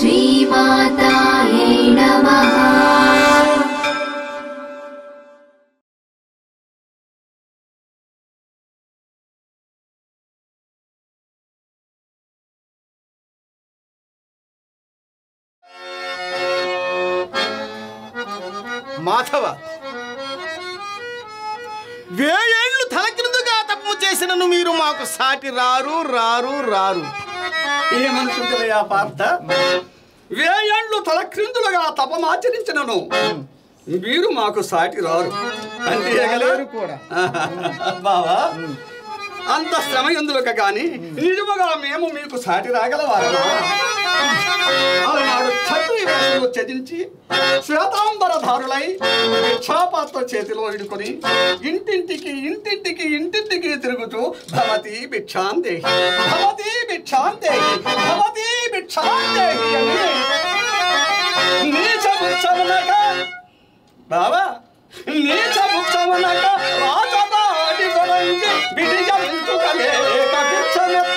श्रीमाताये नमः మాధవ వేయేళ్లు తలకిందుగా తప్పు చేసినను మీరు మాకు సాటి రారు రారు రారు ఏమనుకుంటున్నాయా పార్థ వేయండ్లు తలక్రిందులుగా తపమాచరించినను మీరు మాకు సాటి రారు అంతే కదా రాలేరు కూడా బావా అంత శ్రమ ఎందులక కానీ నిజముగా మేము మీకు సాటి రాగలవారమా అలనాడు క్షత్రియ వేషంలో త్యజించి శ్వేతాంబరధారులై భిక్షాపాత్ర చేతిలో ఇడుకొని ఇంటింటికి ఇంటింటికి ఇంటింటికి తిరుగుతూ భవతి భిక్షాందేహి భవతి భిక్షాందేహి భవతి భిక్షాందేహి అని నీచ వృక్షమునక బావా నీచ వృక్షమునక రాజదాడి కొడంగి బిడిజమించుకలేక భిక్షమెత్త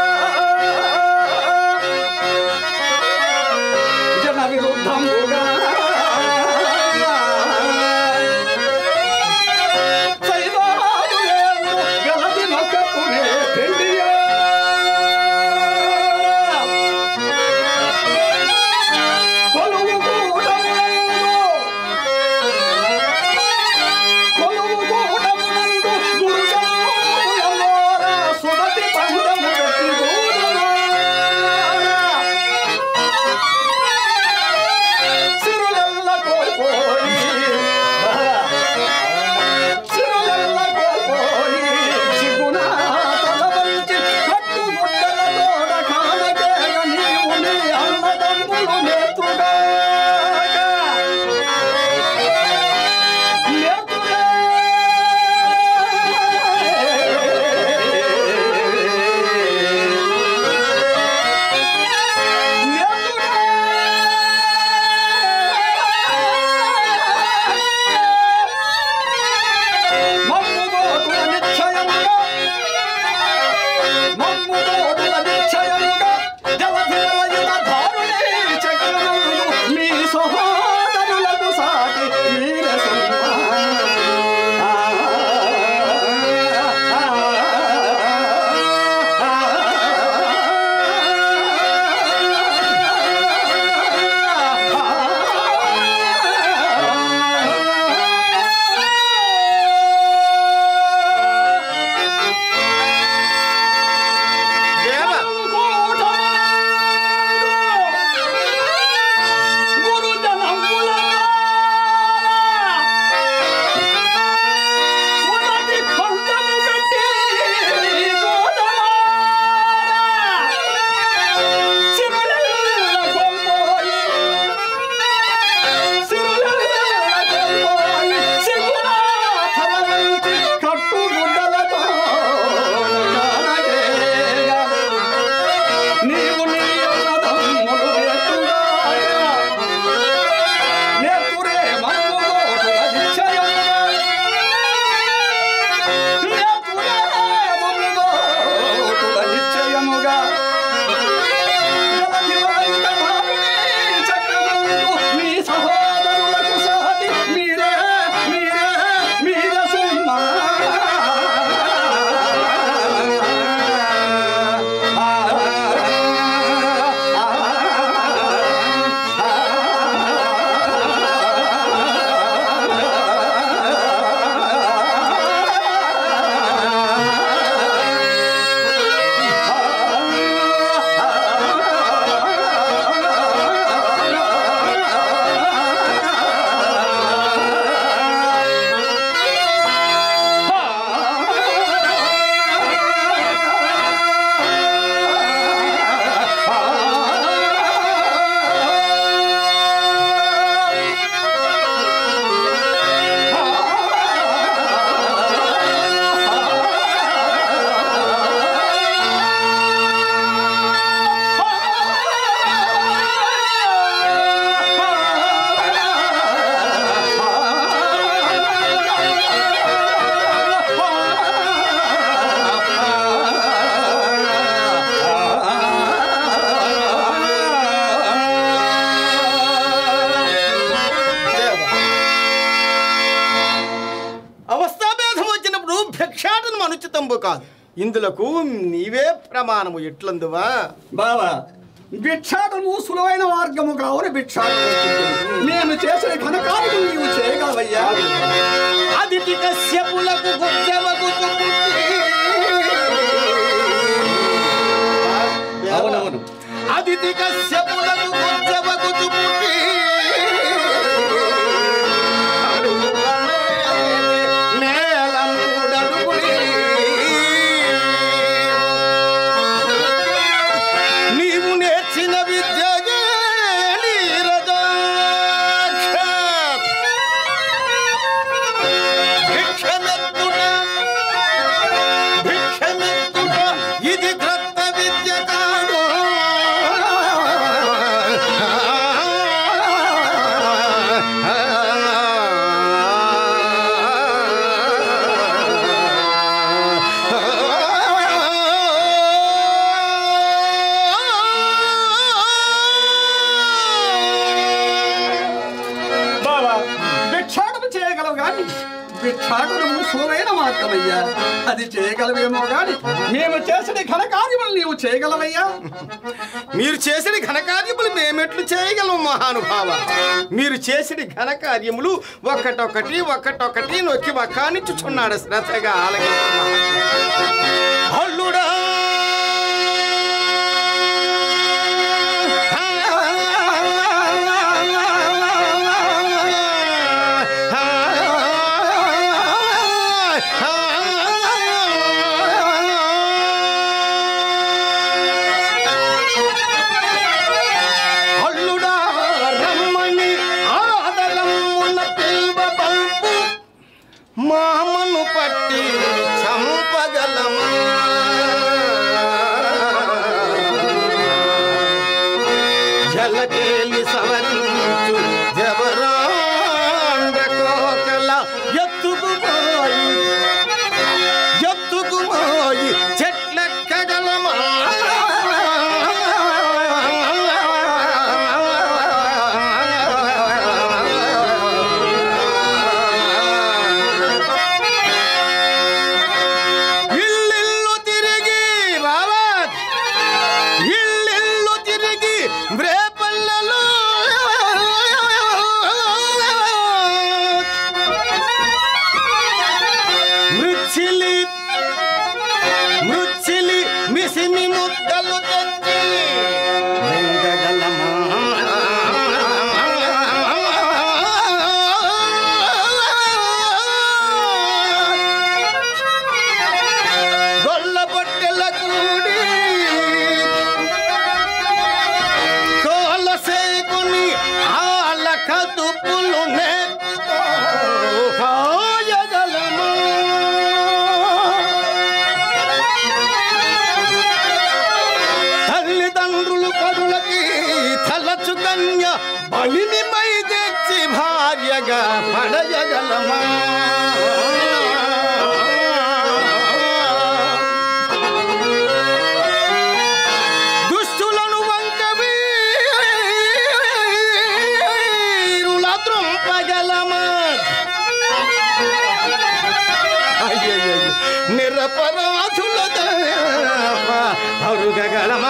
జన విరుద్ధముగా సైదాడు ఏమో గలది నొక్కకునే పెండియా కొలువు కూడమునందు కొలువు కూడమునందు గురుజాములమోర సుమతి పందము పెట్టి సిరులెల్ల కోల్పోయి సిరులెల్ల కోల్పోయి సిగుణ తల వంచి కట్టు గుడ్డల తోడ కానకేగ నీవు నీ అన్నదమ్ములు నేతుగా మమ్ముదోడుల నిశ్చయముగా జలధిలయుత ధారుణీ చక్ర ఇందులకు నీవే ప్రమాణము ఎట్లందువా బావా భిక్షాటము సులువైన మార్గము కావున భిక్షాటం వస్తుంది. నేను చేసిన ఘనకార్యం నీవు చేయగలవయ్యా అదితి కశ్యపులకు గుజ్జవకు అవునవును అదితి కశ్యపులకు గుజ్జవకు చుపుటి నేల మూడడుగులి నీవు నేర్చిన విద్యగే నీరజాక్ష భిక్షమెత్తుట భిక్షమెత్తుట ఇది క్రొత్త విద్య కాదు బావా భిక్షాటము చేయగలవు గాని భిక్షాటనము సులువైన మార్గమయ్యా అది చేయగలవేమో గాని మేము చేసిన ఘనకార్యములు నీవు చేయగలవయ్యా మీరు చేసిన ఘనకార్యములు మేమెట్లు చేయగలము మహానుభావ మీరు చేసిన ఘనకార్యములు ఒక్కటొక్కటి ఒక్కటొక్కటి నొక్కి వక్కానిచ్చుచున్నాడు శ్రద్ధగా ఆలకించు అల్లుడా అల్లుడా రమ్మని ఆదరమున పిల్వ పంపు మామను పట్టి చంపగలమా జలకేలి సవరించు జవరాండ కోకల ఎత్తుకుపోయి ఎత్తుకుపోయి చెట్లెక్కగలమా ఇల్లిల్లు తిరిగి రావత్ ఇల్లిల్లు తిరిగి వ్రేపల్లలో మృచ్చిలి మృచ్చిలి మిసిమి ముద్దలు తెచ్చి మింగగలమా గొల్ల పొట్టెల కూడి కోల సేకుని ఆల కదుపులు నేర్పుతో కాయగలమా తల్లిదండ్రులు పరులకి తలచు కన్య బలిని పై తెచ్చి భార్యగా పడయగలమా దుష్టులను వంక వీరుల త్రుంపగలమా అయ్యయ్యయ్య, నిరపరాధుల దేవ అరుగగలమా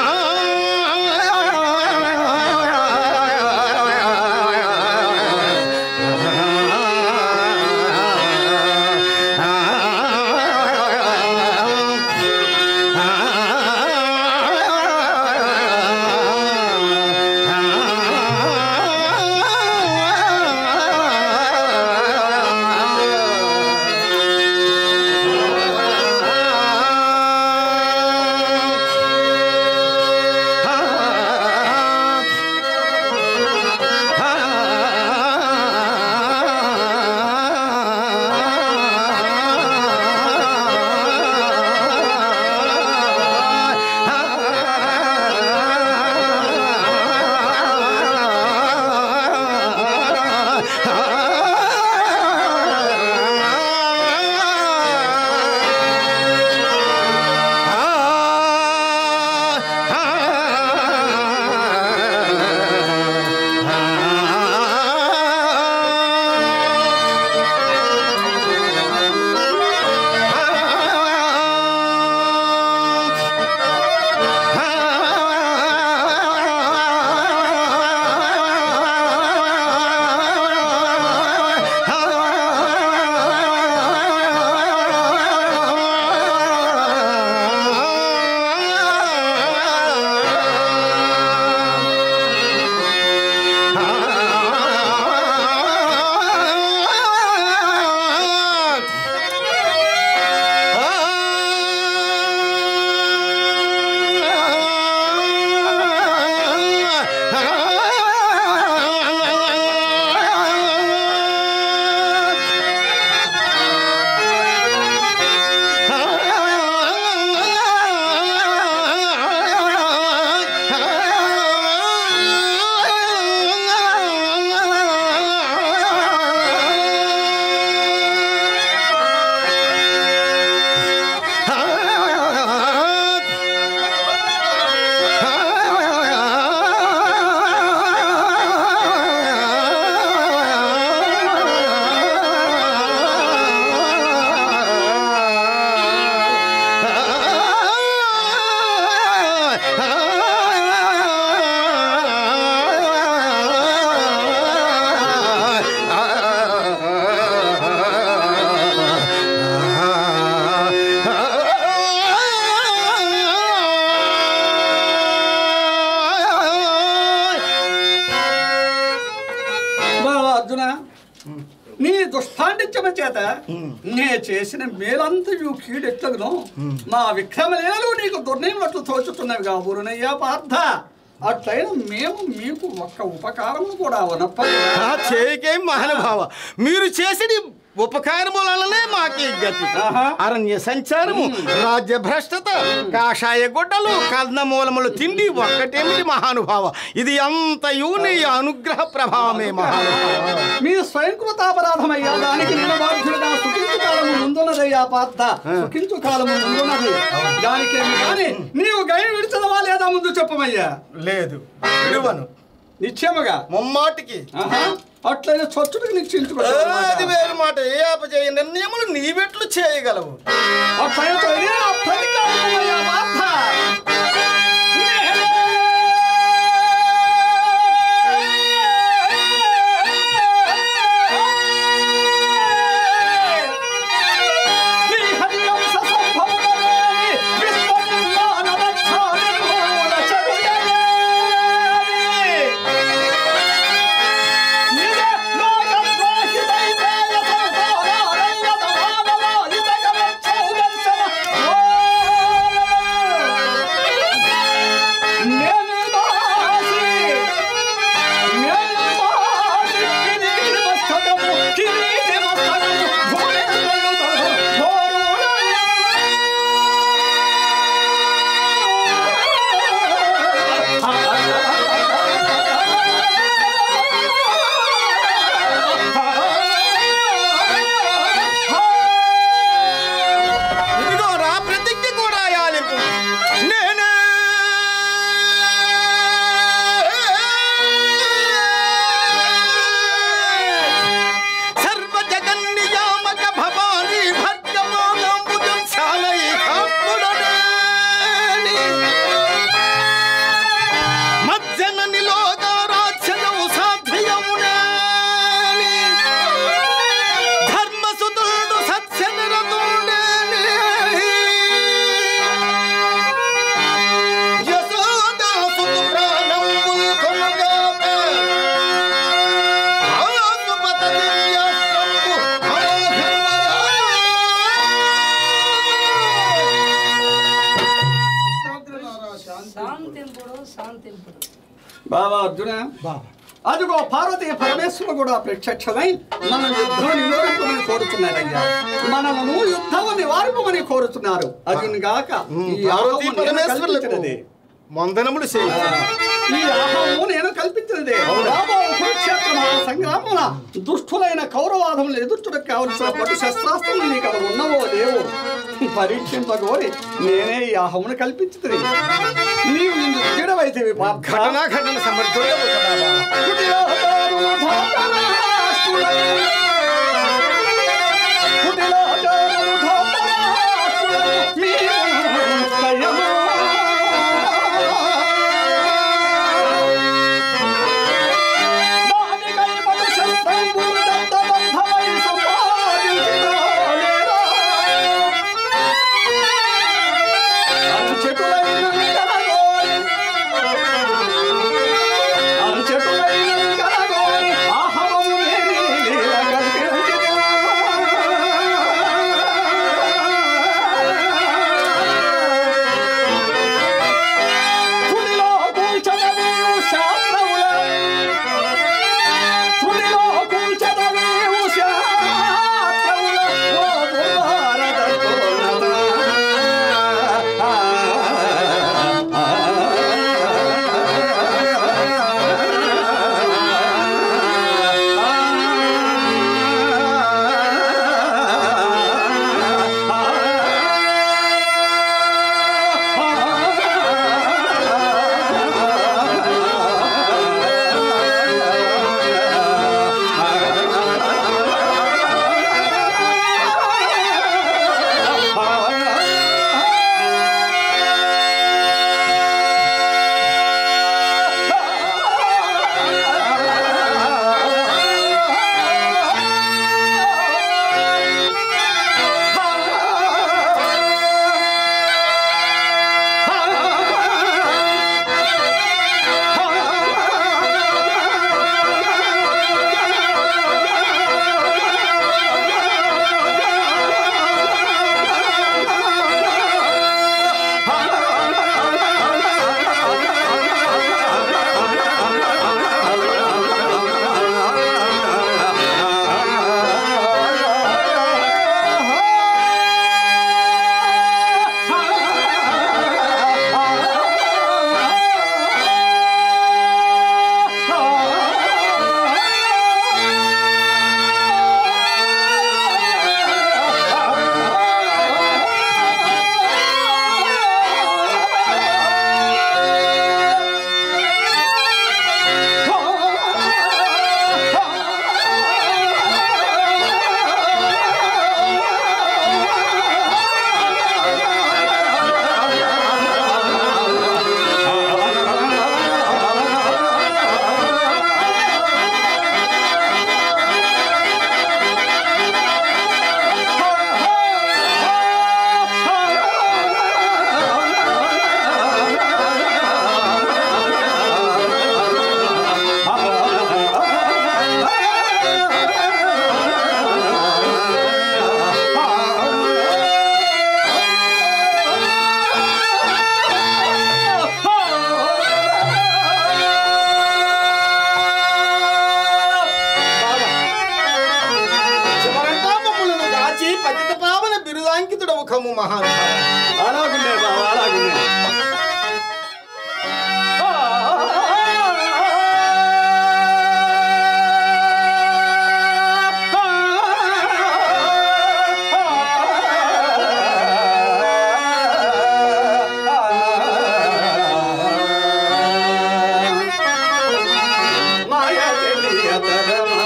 నీ దుష్టాండిత్యమ చేత నే చేసిన మేలంతయు కీడెట్టగను మా విక్రమలీలలు నీకు దుర్నిమట్లు తోచుతున్నవి కాబూరునయ్యా పార్థ అట్లయిన మేము మీకు ఒక్క ఉపకారము కూడా వనప్పలేదా ఆ చేయకేం మహానుభావ మీరు చేసిన ఉపకారములనే మాకి గతి ఆహా. అరణ్య సంచారము రాజ్య భ్రష్టత కాషాయ గుడ్డలు కర్ణమూలములు తిండి ఒక్కటేమిటి మహానుభావ ఇది అంతయు నీ అనుగ్రహ ప్రభావమే మహానుభావ మీ స్వయంకృతాపరాధమయ్యా దానికి నేను బాధ్యులుగా సుఖించు కాలము ముందున్నదయ్యా పార్థ సుఖించు కాలము ముందున్నది దానికేమి కానీ నీవు గై విడిచదవా లేదా ముందు చెప్పమయ్యా లేదు విడువను నిశ్చయముగా ముమ్మాటికి ఆహా, అట్లయితే చచ్చుడికి అది నిశ్చయించుకోవాలి వేరు మాట ఏ అపజయ నిర్ణయములు నీవెట్లు చేయగలవు అట్లయితే ఇదే నా ప్రతిజ్ఞాపకమయ్యా పార్థ. శ్రీహరివంశ సంభవములని విశ్వనిర్మాణరక్షాని మూల చర్యలేని. ఇదే లోకద్రోహితైతే యథోరారయ్యతమానలాలితగమచ్చౌదర్శన నేను దాసి నేను దాసి కిరీటి మస్తకము కిరీటి మస్తకము భూమిలో ఇదిగో రా ప్రతిజ్ఞ కూడా యాలింపు నేనే సర్వ జగన్నియామక భవాని భర్గమోగంబుజం శాలై కాపుడనేని మజ్జననిలోక రాజ్యము సాధ్యమునేని ధర్మసుతుడు సత్యనిరతుడేని యశోదాసుతు ప్రాణంబుల్ కొనుగాక ఆసుపత దివ్యాస్త్రంబు శాంతింపుడు శాంతింపుడు బాబా అర్జున అదిగో పార్వతీ పరమేశ్వరుడు కూడా ప్రత్యక్షమై మన యుద్ధం నిరోధింపమని కోరుతున్నారయ్యా మనలను యుద్ధము నివారింపమని కోరుతున్నారు అర్జున్ గాక ఈ పార్వతీ ఆహవము నేను పరమేశ్వరులకు కల్పించినదే. వందనములు చేయి ఈ ఆహవము నేను కల్పించినదే రాబో కురుక్షేత్ర మహా సంగ్రామమున దుష్టులైన కౌరవాదములు ఎదుర్చుటకు కావలసిన పటు శస్త్రాస్త్రములు నీకు అక్కడ ఉన్నవో లేవో పరీక్షింపగోరి నేనే ఈ ఆహమును కల్పించింది నీవు ఇందు క్రీడవైతే పార్థ ఘటనా ఘటన సమర్థుడవు కదా బాబా. చెట్టులైన సుఖము మహానుభావ అలాగుండే బావ అలాగుండే మాయా తెలియతరమా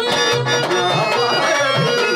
మాయా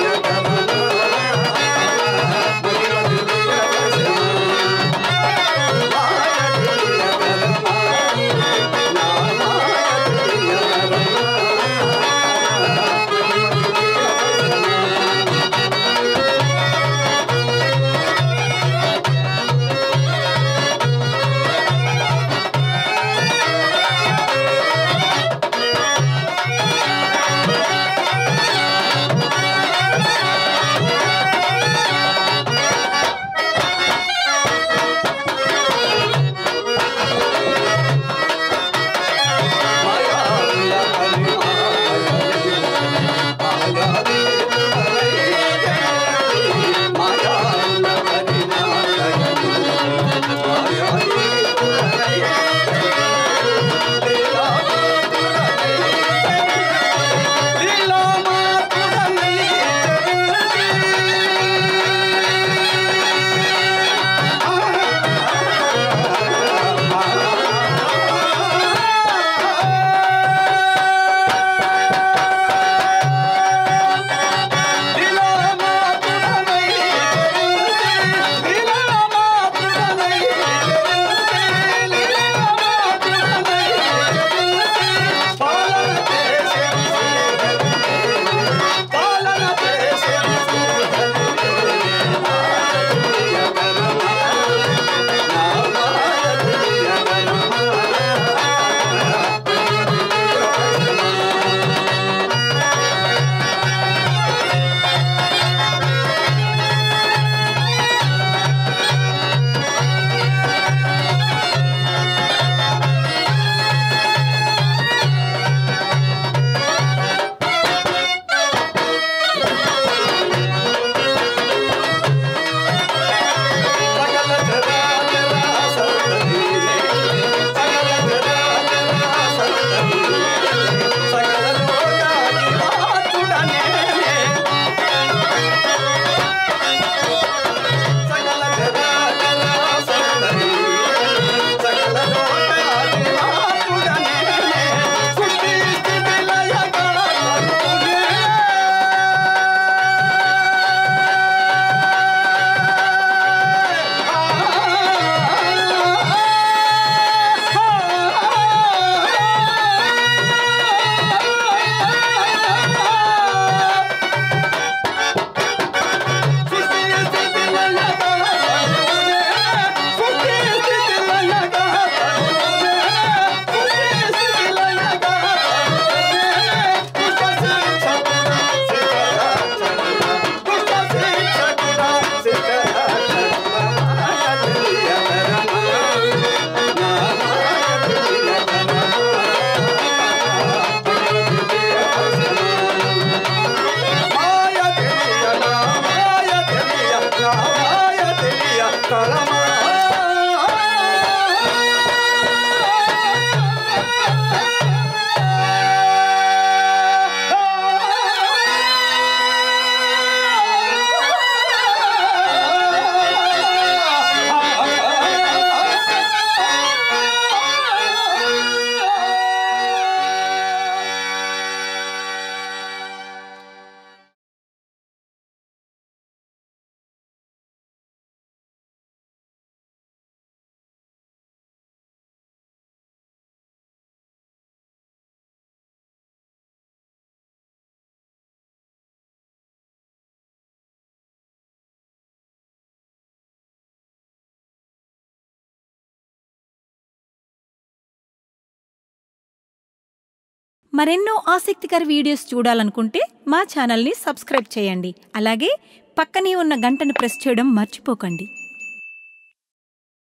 మరెన్నో ఆసక్తికర వీడియోస్ చూడాలనుకుంటే మా ఛానల్ని సబ్స్క్రైబ్ చేయండి అలాగే పక్కనే ఉన్న గంటను ప్రెస్ చేయడం మర్చిపోకండి